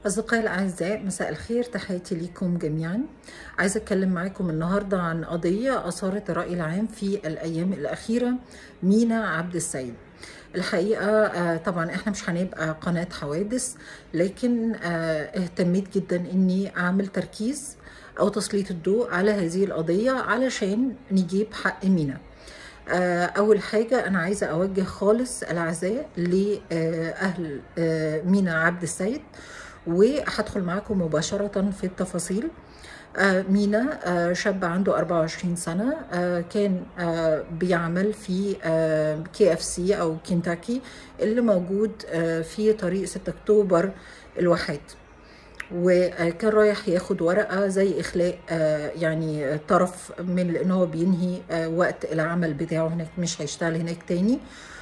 أصدقائي الأعزاء مساء الخير تحياتي لكم جميعا عايزة أتكلم معاكم النهاردة عن قضية أثارت الرأي العام في الأيام الأخيرة مينا عبد السيد الحقيقة آه، طبعا احنا مش هنبقى قناة حوادث لكن آه، اهتميت جدا اني اعمل تركيز او تسليط الضوء على هذه القضية علشان نجيب حق مينا آه، اول حاجة انا عايزة اوجه خالص العزاء لاهل مينا عبد السيد وهدخل معاكم مباشرة في التفاصيل آه، مينا آه، شاب عنده 24 سنة آه، كان آه، بيعمل في كي اف سي او كنتاكي اللي موجود آه، في طريق 6 اكتوبر الواحات وكان رايح ياخد ورقة زي إخلاء آه، يعني طرف من إن هو بينهي آه، وقت العمل بتاعه هناك مش هيشتغل هناك تاني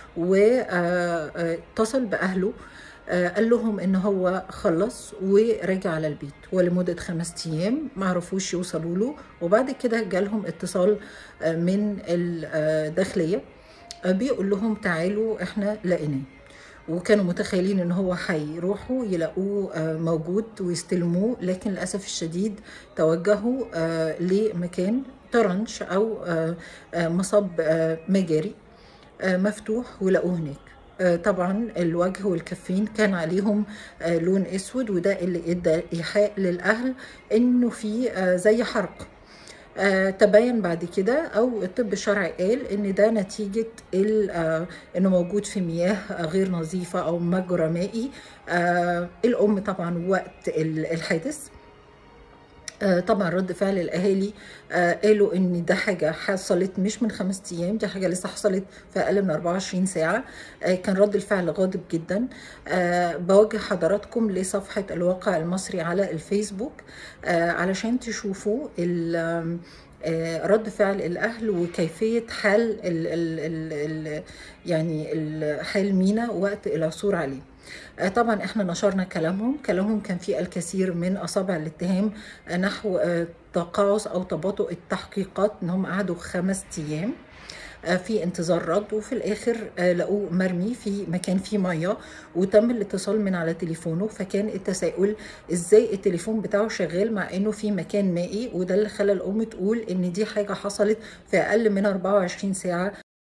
واتصل بأهله آه، قال لهم ان هو خلص ورجع على البيت ولمدة خمس ايام ما عرفوش يوصلوا له وبعد كده جالهم اتصال آه، من الداخلية آه، بيقول لهم تعالوا احنا لقيناه وكانوا متخيلين ان هو هيروحوا يلاقوه آه، موجود ويستلموه لكن للاسف الشديد توجهوا آه، لمكان طرنش او آه، آه، مصب آه، مجاري آه، مفتوح ولقوه هناك آه، طبعا الوجه والكفين كان عليهم آه، لون اسود وده اللي ادى ايحاء للاهل انه في آه، زي حرق آه، تبين بعد كده او الطب الشرعي قال ان ده نتيجه ال- آه، انه موجود في مياه غير نظيفه او مجرى مائي آه، الام طبعا وقت ال- الحادث آه، طبعا رد فعل الاهالي آه، قالوا ان ده حاجه حصلت مش من خمس ايام دي حاجه لسه حصلت في اقل من 24 ساعه آه، كان رد الفعل غاضب جدا آه، بوجه حضراتكم لصفحه الواقع المصري على الفيسبوك آه، علشان تشوفوا ال- آم، آه، رد فعل الاهل وكيفيه حال ال ال ال ال يعني ال- حال مينا وقت العثور عليه آه، طبعا احنا نشرنا كلامهم كلامهم كان فيه الكثير من اصابع الاتهام آه، نحو آه، تقاعس او تباطؤ التحقيقات ان هم قعدوا خمس ايام آه، في انتظار رد وفي الاخر آه، لقوه مرمي في مكان فيه ميه وتم الاتصال من على تليفونه فكان التساؤل ازاي التليفون بتاعه شغال مع انه في مكان مائي وده اللي خلى الام تقول ان دي حاجه حصلت في اقل من 24 ساعه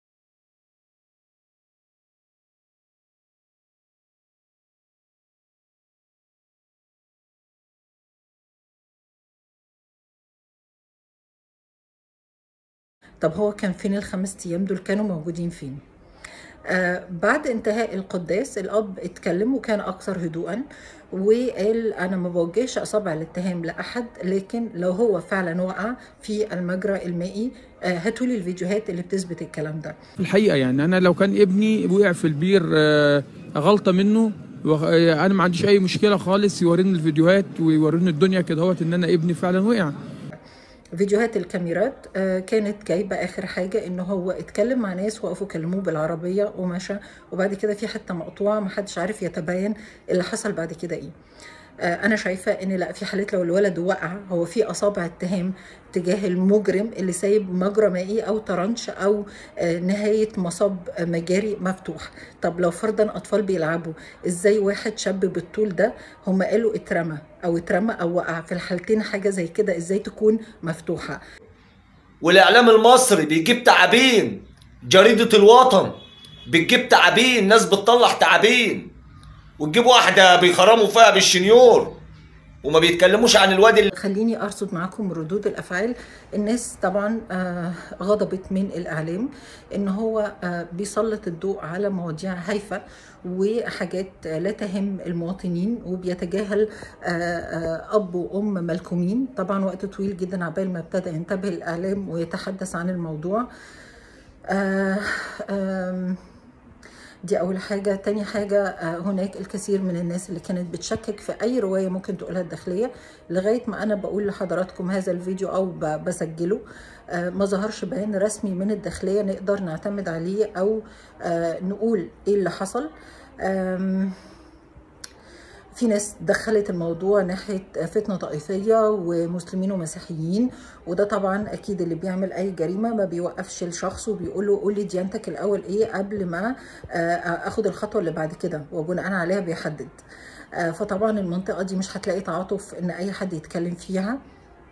طب هو كان فين الخمس ايام دول كانوا موجودين فين آه بعد انتهاء القداس الاب اتكلم وكان اكثر هدوءا وقال انا ما بوجهش اصابع الاتهام لاحد لكن لو هو فعلا وقع في المجرى المائي آه هاتولي الفيديوهات اللي بتثبت الكلام ده الحقيقه يعني انا لو كان ابني وقع في البير آه، غلطه منه وغ- آه، انا ما عنديش اي مشكله خالص يوريني الفيديوهات ويوريني الدنيا كده هوت ان انا ابني فعلا وقع فيديوهات الكاميرات آه، كانت جايبه اخر حاجه ان هو اتكلم مع ناس وقفوا كلموه بالعربيه ومشى وبعد كده في حته مقطوعه محدش عارف يتبين اللي حصل بعد كده ايه آه، انا شايفه ان لا في حالات لو الولد وقع هو في اصابع اتهام تجاه المجرم اللي سايب مجرى مائي او طرنش او آه، نهايه مصب آه، مجاري مفتوح طب لو فرضا اطفال بيلعبوا ازاي واحد شاب بالطول ده هم قالوا اترمى او اترمى او وقع في الحالتين حاجه زي كده ازاي تكون مفتوحه والاعلام المصري بيجيب تعابين جريدة الوطن بتجيب تعابين ناس بتطلع تعابين وتجيب واحدة بيخرموا فيها بالشنيور وما بيتكلموش عن الواد اللي خليني ارصد معاكم ردود الافعال الناس طبعا آه، غضبت من الاعلام ان هو آه، بيسلط الضوء على مواضيع هايفه وحاجات آه، لا تهم المواطنين وبيتجاهل آه، آه، اب وام ملكومين طبعا وقت طويل جدا عبال ما ابتدى ينتبه الاعلام ويتحدث عن الموضوع آه، آم، دي أول حاجة تاني حاجة آه، هناك الكثير من الناس اللي كانت بتشكك في أي رواية ممكن تقولها الداخلية لغاية ما أنا بقول لحضراتكم هذا الفيديو أو ب- بسجله آه، ما ظهرش بيان رسمي من الداخلية نقدر نعتمد عليه أو آه، نقول إيه اللي حصل آم، في ناس دخلت الموضوع ناحية فتنة طائفية ومسلمين ومسيحيين وده طبعا أكيد اللي بيعمل أي جريمة ما بيوقفش الشخص وبيقول له قول لي ديانتك الأول إيه قبل ما آه، أخد الخطوة اللي بعد كده وبناء عليها بيحدد آه، فطبعا المنطقه دي مش هتلاقي تعاطف ان اي حد يتكلم فيها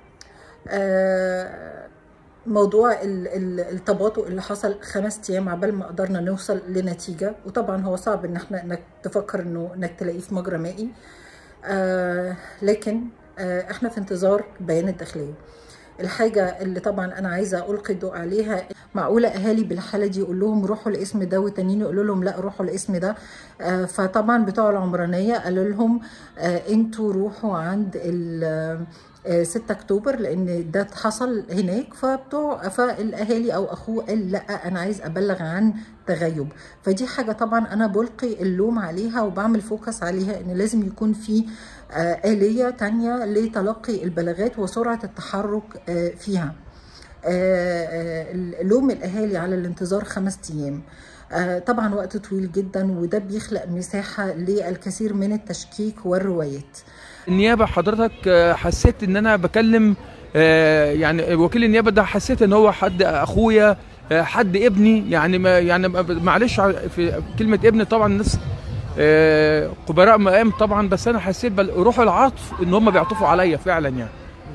آه، موضوع ال- ال- التباطؤ اللي حصل خمس ايام عبال ما قدرنا نوصل لنتيجه وطبعا هو صعب ان احنا انك تفكر انه انك تلاقيه في مجرى مائي آه لكن آه احنا في انتظار بيان الداخليه الحاجه اللي طبعا انا عايزه القي الضوء عليها معقوله اهالي بالحاله دي يقول لهم روحوا الاسم ده والتانيين يقولوا لهم لا روحوا الاسم ده آه فطبعا بتوع العمرانيه قالوا لهم آه انتوا روحوا عند ال آه، 6 اكتوبر لان ده حصل هناك فبتوع فالاهالي او اخوه قال لا انا عايز ابلغ عن تغيب فدي حاجه طبعا انا بلقي اللوم عليها وبعمل فوكس عليها ان لازم يكون في آه، آلية تانية لتلقي البلاغات وسرعة التحرك آه، فيها آه، آه، لوم الأهالي على الانتظار خمس أيام آه، طبعا وقت طويل جدا وده بيخلق مساحة للكثير من التشكيك والروايات النيابه حضرتك آه، حسيت ان انا بكلم آه، يعني وكيل النيابه ده حسيت ان هو حد اخويا آه، حد ابني يعني ما يعني معلش ع- في كلمه ابني طبعا الناس آه، كبراء مقام طبعا بس انا حسيت بروح العطف ان هم بيعطفوا عليا فعلا يعني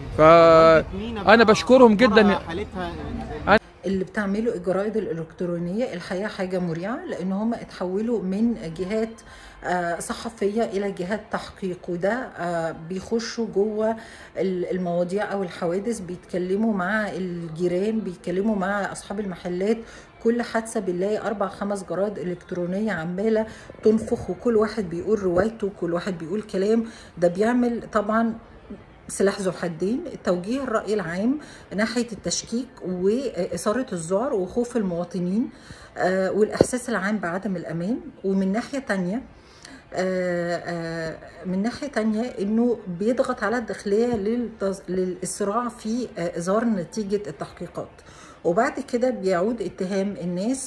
فانا بشكرهم جدا حالتها اللي بتعمله الجرائد الإلكترونية الحقيقة حاجة مريعة لأن هم اتحولوا من جهات آه، صحفية إلى جهات تحقيق وده آه، بيخشوا جوه ال- المواضيع أو الحوادث بيتكلموا مع الجيران بيتكلموا مع أصحاب المحلات كل حادثة بنلاقي أربع خمس جرائد إلكترونية عمالة تنفخ وكل واحد بيقول روايته كل واحد بيقول كلام ده بيعمل طبعا سلاح ذو حدين توجيه الرأي العام ناحية التشكيك وإثارة الذعر وخوف المواطنين آه، والإحساس العام بعدم الأمان ومن ناحية تانية آه، آه، من ناحية تانية إنه بيضغط على الداخلية للتص- للإسراع في آه، إظهار نتيجة التحقيقات وبعد كده بيعود اتهام الناس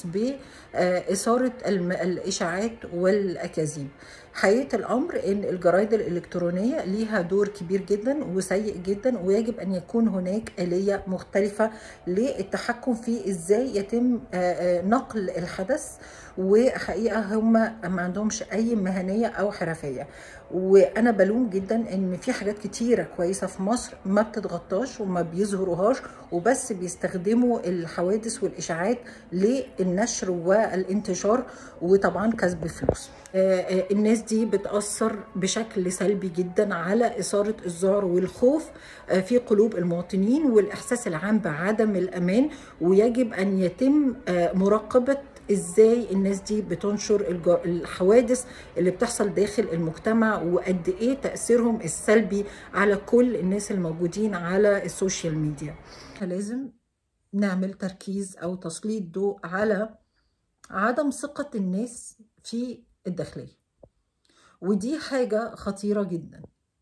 بإثارة الم- الإشاعات والأكاذيب حقيقة الأمر إن الجرائد الإلكترونية ليها دور كبير جدا وسيء جدا ويجب أن يكون هناك آلية مختلفة للتحكم في إزاي يتم آه، آه، نقل الحدث وحقيقة هم ما عندهمش أي مهنية أو حرفية وانا بلوم جدا ان في حاجات كتيره كويسه في مصر ما بتتغطاش وما بيظهروهاش وبس بيستخدموا الحوادث والاشاعات للنشر والانتشار وطبعا كسب فلوس آه، آه، الناس دي بتاثر بشكل سلبي جدا على اثاره الذعر والخوف آه، في قلوب المواطنين والاحساس العام بعدم الامان ويجب ان يتم آه، مراقبه ازاي الناس دي بتنشر الج- الحوادث اللي بتحصل داخل المجتمع وقد ايه تاثيرهم السلبي على كل الناس الموجودين على السوشيال ميديا لازم نعمل تركيز او تسليط ضوء على عدم ثقه الناس في الداخليه ودي حاجه خطيره جدا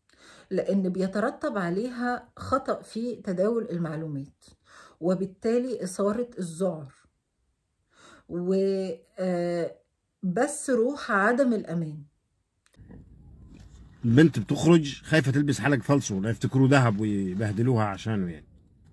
لان بيترتب عليها خطا في تداول المعلومات وبالتالي اثاره الذعر وبس روح عدم الأمان البنت بتخرج خايفه تلبس حلق فالصو لا يفتكروا ذهب ويبهدلوها عشانه يعني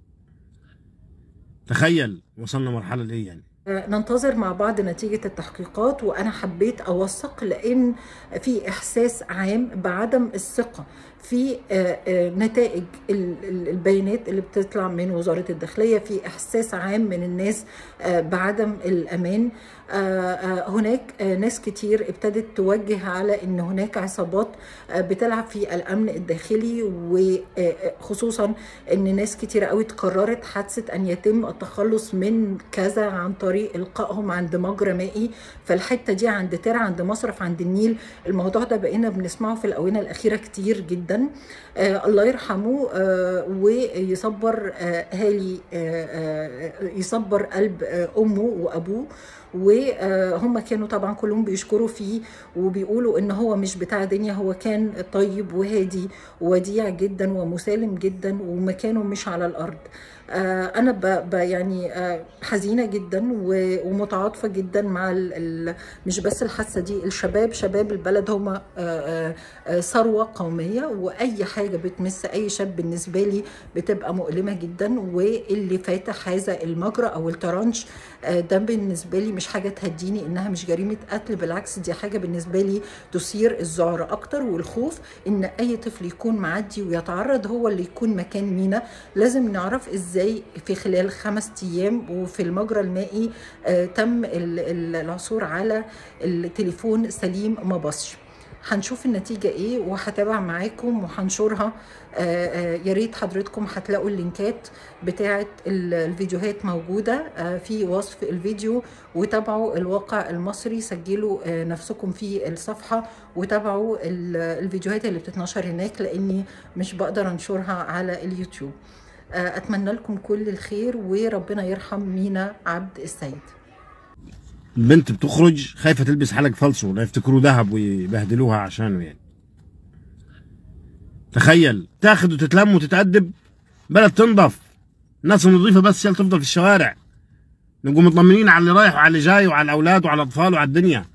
تخيل وصلنا مرحله لايه يعني ننتظر مع بعض نتيجة التحقيقات وأنا حبيت أوثق لأن في إحساس عام بعدم الثقة في آه، آه، نتائج ال- ال- البيانات اللي بتطلع من وزارة الداخلية في إحساس عام من الناس آه، بعدم الأمان آه، آه، هناك آه، ناس كتير ابتدت توجه على أن هناك عصابات آه، بتلعب في الأمن الداخلي وخصوصا أن ناس كتير قوي تقررت حادثة أن يتم التخلص من كذا عن طريق إلقائهم عند مجرى مائي فالحتة دي عند ترع عند مصرف عند النيل الموضوع ده بقينا بنسمعه في الآونة الأخيرة كتير جدا آه الله يرحمه آه ويصبر آه هالي آه آه يصبر قلب آه أمه وأبوه وهم كانوا طبعا كلهم بيشكروا فيه وبيقولوا ان هو مش بتاع دنيا هو كان طيب وهادي وديع جدا ومسالم جدا ومكانه مش على الارض آه، انا ب ب يعني آه، حزينه جدا و- ومتعاطفه جدا مع ال ال مش بس الحادثه دي الشباب شباب البلد هم ثروه قوميه واي حاجه بتمس اي شاب بالنسبه لي بتبقى مؤلمه جدا واللي فاتح هذا المجرى او الترانش آه، ده بالنسبه لي مش حاجه تهديني انها مش جريمه قتل بالعكس دي حاجه بالنسبه لي تثير الذعر اكتر والخوف ان اي طفل يكون معدي ويتعرض هو اللي يكون مكان مينا لازم نعرف ازاي في خلال خمس ايام وفي المجرى المائي آه، تم ال- ال- العثور على التليفون سليم ما باصش هنشوف النتيجة ايه وهتابع معاكم وهنشرها آه، آه، يا ريت حضرتكم هتلاقوا اللينكات بتاعة ال- الفيديوهات موجودة آه، في وصف الفيديو وتابعوا الواقع المصري سجلوا آه، نفسكم في الصفحة وتابعوا ال- الفيديوهات اللي بتتنشر هناك لاني مش بقدر انشرها على اليوتيوب آه، اتمنى لكم كل الخير وربنا يرحم مينا عبد السيد البنت بتخرج خايفه تلبس حلق فالصو لا يفتكروا ذهب ويبهدلوها عشانه يعني تخيل تاخد وتتلم وتتأدب بلد تنضف الناس النظيفه بس هي اللي تفضل في الشوارع نبقوا مطمنين على اللي رايح وعلى اللي جاي وعلى الاولاد وعلى الاطفال وعلى الدنيا